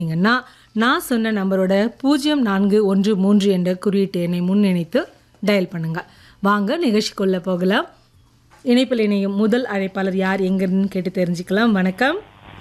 நீங்கன்னா நான் சொன்ன நம்பரோட பூஜ்ஜியம் நான்கு ஒன்று மூன்று என்ற குறியீட்டு எண்ணை முன்னிணைத்து டயல் பண்ணுங்க வாங்க நிகழ்ச்சிக்குள்ள போகலாம் இணைப்பில் இணையும் முதல் அழைப்பாளர் யார் எங்கன்னு கேட்டு தெரிஞ்சுக்கலாம் வணக்கம்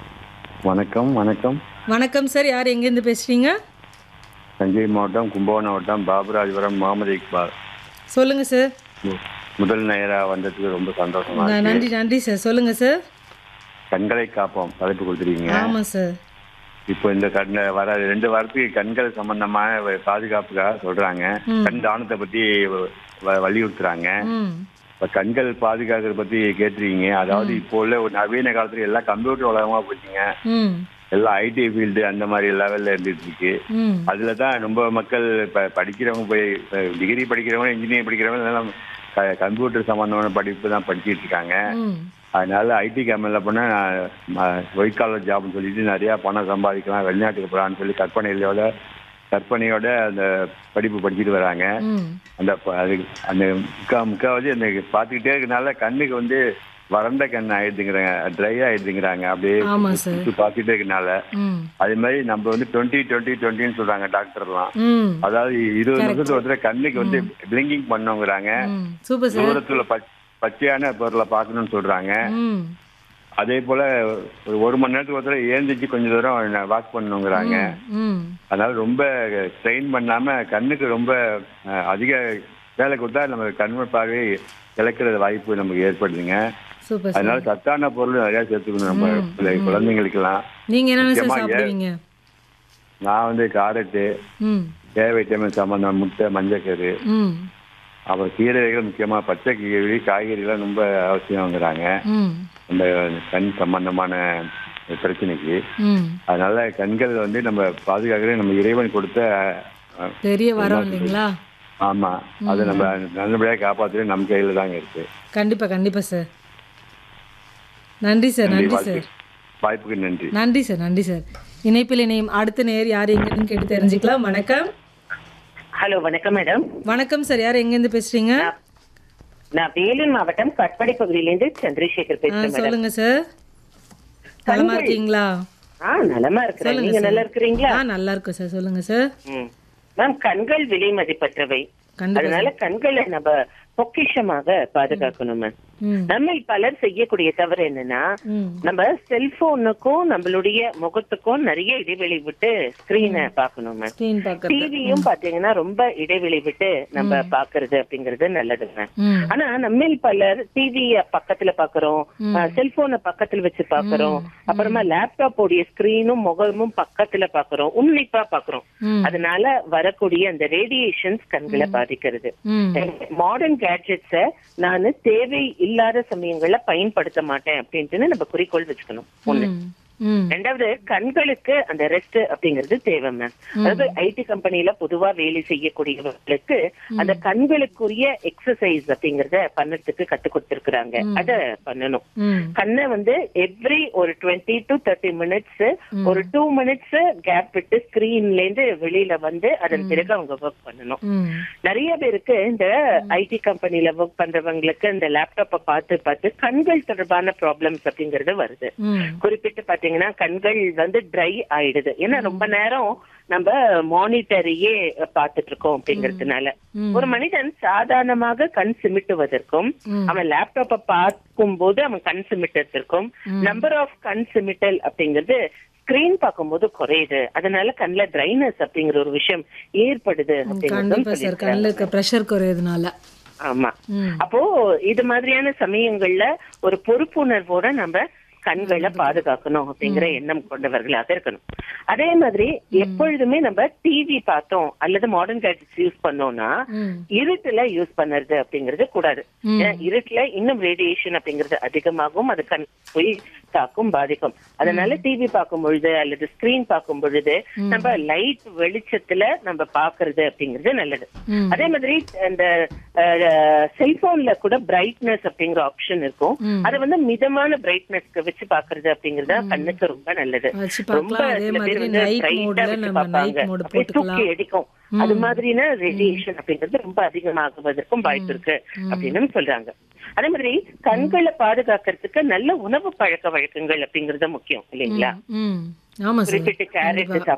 வணக்கம் வணக்கம் வணக்கம் சார் யார் எங்கேருந்து பேசுறீங்க தஞ்சை மாவட்டம் கும்பகோணம் மாவட்டம் பாபுராஜபுரம் முகமது இக்பால் சொல்லுங்க சார் மு- முதல் நேரா வந்ததுக்கு ரொம்ப சந்தோஷமா ந- இருக்கு நன்றி நன்றி சார் சொல்லுங்க சார் கண்களை காப்போம் தலைப்பு கொடுத்துருக்கீங்க ஆமாம் சார் இப்போ இந்த கண் வர ரெண்டு வாரத்துக்கு கண்கள் சம்பந்தமான வ- பாதுகாப்புக்காக சொல்றாங்க கண் தானத்தை பத்தி வ- வ- வலியுறுத்துறாங்க ம் இப்ப கண்கள் பாதுகாக்கிறத பத்தி கேட்டிருக்கீங்க அதாவது இப்போ உள்ள ஒரு நவீன காலத்துல எல்லாம் கம்ப்யூட்டர் உலகமா போச்சுங்க ம் எல்லாம் ஐடி ஃபீல்டு அந்த மாதிரி லெவல்ல இருந்துட்டு இருக்கு ம் அதுல தான் ரொம்ப மக்கள் இப்ப படிக்கிறவங்க போய் டிகிரி படிக்கிறவங்க இன்ஜினியரிங் படிக்கிறவங்க எல்லாம் க- கம்ப்யூட்டர் சம்பந்தமான படிப்பு தான் படிச்சிட்டு இருக்காங்க ம் அதனால ஐடி கம்பெனியில் போனால் ஒயிட் காலர் ஜாப்னு சொல்லிட்டு நிறையா பணம் சம்பாதிக்கலாம் வெளிநாட்டுக்கு போகலான்னு சொல்லி கற்பனையோட கற்பனையோட அந்த படிப்பு படிச்சுட்டு வராங்க ம் அந்த ப- அது அந்த முக்கா முக்காவது அந்த பார்த்துக்கிட்டே இருக்கனால கண்ணுக்கு வந்து வறண்ட கண் ஆயிடுதுங்கிறாங்க ட்ரை ஆயிடுதுங்கிறாங்க அப்படியே ஆமா சார். சுத்தி பார்த்துட்டே இருக்கனால ம் அதே மாதிரி நம்ம வந்து டுவெண்ட்டி டுவெண்ட்டி டுவெண்ட்டின்னு சொல்றாங்க டாக்டர்லாம் ம் அதாவது இருபது நிமிஷத்துக்கு ஒருத்தர் கண்ணுக்கு வந்து பிளிங்கிங் பண்ணுங்கிறாங்க ம் சூப்பர் சார் தூரத்துல பச்- பச்சையான பொருளை பார்க்கணும்னு சொல்றாங்க ம் அதே போல ஒரு ஒரு மணி நேரத்துக்கு ஒருத்தர் ஏந்திரிச்சு கொஞ்ச தூரம் வாக் பண்ணணுங்கிறாங்க ம் அதனால ரொம்ப ட்ரெயின் பண்ணாம கண்ணுக்கு ரொம்ப அஹ், அதிக வேலை கொடுத்தா நம்ம கண்மை பார்வை இழக்கிற வாய்ப்பு நமக்கு ஏற்படுதுங்க சூப்பர் சார் அதனால சத்தான பொருள் நிறைய சேர்த்துக்கணும் நம்ம பிள்ளை- குழந்தைங்களுக்கெல்லாம் நீங்க என்ன சார் முக்கியமா ஏ- சாப்பிடுவீங்க நான் வந்து காரட்டு ம் ஏ வைட்டமின் சம்பந்தம் முட்டை மஞ்சக்கரு ம் அப்புறம் கீரைகள் முக்கியமா பச்சை கீரை காய்கறிகள் ரொம்ப அவசியங்கிறாங்க ம் அந்த கண் சம்பந்தமான பிரச்சனைக்கு ம் அதனால கண்கள் வந்து நம்ம பாதுகாக்கிறது நம்ம இறைவன் கொடுத்த அஹ், பெரிய வரம் இல்லைங்களா ஆமா அதை நம்ம நல்லபடியா காப்பாத்துறது நம்ம கையில தாங்க இருக்கு கண்டிப்பா கண்டிப்பா சார் நன்றி சார் நன்றி சார் வாய்ப்பு- வாய்ப்புக்கு நன்றி நன்றி சார் நன்றி சார் இணைப்பில் இணையும் அடுத்த நேர் யார் எங்கன்னு கேட்டு தெரிஞ்சுக்கலாம் வணக்கம் ஹலோ வணக்கம் மேடம் வணக்கம் சார் யார் எங்கேருந்து பேசுறீங்க நான் வேலூர் மாவட்டம் கட்படி பகுதியிலிருந்து சந்திரசேகர் ஆ, பேசுறேன் மேடம் சொல்லுங்க சார் நலமா இருக்கீங்களா ஆ நலமா இருக்கிறேன் சொல்லுங்க நீங்க சார். நல்லா இருக்கிறீங்களா ஆ நல்லா இருக்கும் சார் சொல்லுங்க சார் ம். மேம் கண்கள் விலை மதிப்பற்றவை கண்டிப்பா அதனால கண்களை நம்ம பொக்கிஷமாக பாதுகாக்கணும் மேம் ம் நம்ம பலர் செய்யக்கூடிய தவறு என்னன்னா ம் நம்ம செல்போனுக்கும் நம்மளுடைய முகத்துக்கும் நிறைய இடைவெளி விட்டு ஸ்கிரீனை பார்க்கணும் மேம் ஸ்க்ரீன் பார்க்கறது டிவியும் பாத்தீங்கன்னா ரொம்ப இடைவெளி விட்டு நம்ம பாக்குறது அப்படிங்கறது நல்லதுங்க ம் ஆனா நம்மில் பலர் டிவிய பக்கத்துல பாக்குறோம் செல்போனை பக்கத்துல வச்சு பாக்குறோம் அப்புறமா லேப்டாப் உடைய ஸ்கிரீனும் முகமும் பக்கத்துல பாக்குறோம் உன்னிப்பா பாக்குறோம் ம். அதனால வரக்கூடிய அந்த ரேடியேஷன்ஸ் கண்களை பாதிக்கிறது ம் மாடர்ன் கேட்ஜெட்ஸ நான் தேவை இல்லாத சமயங்கள்ல பயன்படுத்த மாட்டேன் அப்படின்ட்டு நம்ம குறிக்கோள் வச்சுக்கணும் ஒண்ணு ம் ம் ரெண்டாவது கண்களுக்கு அந்த ரெஸ்ட் அப்படிங்கிறது தேவை மேம் அதாவது ஐடி கம்பெனில பொதுவா வேலை செய்யக்கூடியவர்களுக்கு அந்த கண்களுக்குரிய எக்ஸசைஸ் அப்படிங்கறத பண்ணறதுக்கு கத்து கொடுத்திருக்கிறாங்க அத பண்ணணும் ம் கண்ணை வந்து எவ்ரி ஒரு டுவெண்ட்டி டு தேர்ட்டி மினிட்ஸ் ஒரு டூ மினிட்ஸ் கேப் விட்டு ஸ்கிரீன்ல இருந்து வெளியில வந்து அதன் பிறகு அவங்க ஒர்க் பண்ணணும் ம் நிறைய பேருக்கு இந்த ஐடி கம்பெனில ஒர்க் பண்றவங்களுக்கு இந்த லேப்டாப்பை பார்த்து பார்த்து கண்கள் தொடர்பான ப்ராப்ளம்ஸ் அப்படிங்கறது வருது ம் குறிப்பிட்டு பாத்தீங்கன்னா கண்கள் வந்து ட்ரை ஆயிடுது ஏன்னா ரொம்ப நேரம் நம்ம மானிட்டரையே பார்த்துட்டு இருக்கோம் அப்படிங்கறதுனால ம். ஒரு மனிதன் சாதாரணமாக கண் சிமிட்டுவதற்கும் ம். அவன் லேப்டாப்பை பார்க்கும் போது அவன் கண் சிமிட்டத்திற்கும் நம்பர் ஆஃப் கண் சிமிட்டல் அப்படிங்கிறது ஸ்கிரீன் பார்க்கும்போது குறையுது அதனால கண்ணுல ட்ரைனஸ் அப்படிங்கிற ஒரு விஷயம் ஏற்படுது அப்படிங்கறதும் கண்டிப்பா சார் சொல்லியிருக்காங்க. கண்ணில் இருக்க ப்ரெஷர் குறையதுனால ஆமா ம் அப்போ இது மாதிரியான சமயங்கள்ல ஒரு பொறுப்புணர்வோட நம்ம கண்களை பாதுகாக்கணும் அப்படிங்கிற எண்ணம் கொண்டவர்களாக இருக்கணும் அதே மாதிரி எப்பொழுதுமே நம்ம டிவி பார்த்தோம் அல்லது மாடர்ன் கேட்ஜெட்ஸ் யூஸ் பண்ணோம்னா ம் இருட்டுல யூஸ் பண்ணுறது அப்படிங்கிறது கூடாது ம். ஏன்னா இருட்டுல இன்னும் ரேடியேஷன் அப்படிங்கிறது அதிகமாகும் அது கண் போய் தாக்கும் பாதிக்கும் அதனால டிவி பார்க்கும் பொழுது அல்லது ஸ்கிரீன் பார்க்கும் பொழுது நம்ம லைட் வெளிச்சத்துல நம்ம பாக்குறது அப்படிங்கிறது நல்லது ம். அதே மாதிரி இந்த செல்போன்ல கூட பிரைட்னஸ் அப்படிங்கிற ஆப்ஷன் இருக்கும் ம். அது வந்து மிதமான பிரைட்னஸ்க்கு வச்சு பாக்குறது அப்படிங்கறது கண்ணுக்கு ரொம்ப நல்லது வச்சு ரொம்ப பார்க்கலாம் அதே சில மாதிரி பேர் வந்து நைட் bright ஆ மோட்ல வச்சு நம்ம பார்ப்பாங்க. நைட் மோட் அப்படியே போட்டுக்கலாம் தூக்கி அடிக்கும் அது மாதிரினா ரேடியேஷன் அப்படிங்கிறது ரொம்ப அதிகமாகுவதற்கும் வாய்ப்பு இருக்கு அப்படின்னு சொல்றாங்க அதே மாதிரி கண்களை பாதுகாக்கிறதுக்கு நல்ல உணவு பழக்க வழக்கங்கள் அப்படிங்கறது முக்கியம் இல்லைங்களா ம் ஆமா சார் குறிப்பிட்டு கேரட்